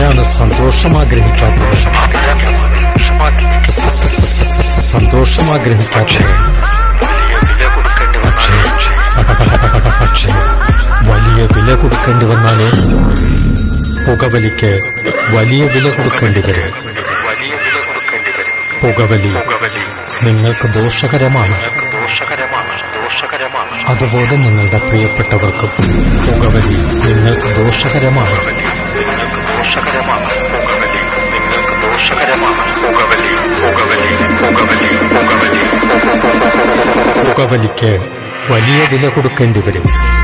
ആരാണ് സന്തോഷം ആഗ്രഹിക്കാത്തത് സ- സ- സ- സ- സ- സ- സന്തോഷം ആഗ്രഹിക്കാത്തത് പക്ഷേ പക്ഷേ വലിയ വില കൊടുക്കേണ്ടി വന്നാലോ പുകവലിക്ക് വലിയ വില കൊടുക്കേണ്ടി വരും പുകവലി നിങ്ങൾക്ക് ദോഷകരമാണ് അതുപോലെ നിങ്ങളുടെ പ്രിയപ്പെട്ടവർക്കും പുകവലി നിങ്ങൾക്ക് ദോഷകരമാണ് പുകവലിക്ക് വലിയ വില കൊടുക്കേണ്ടി വരും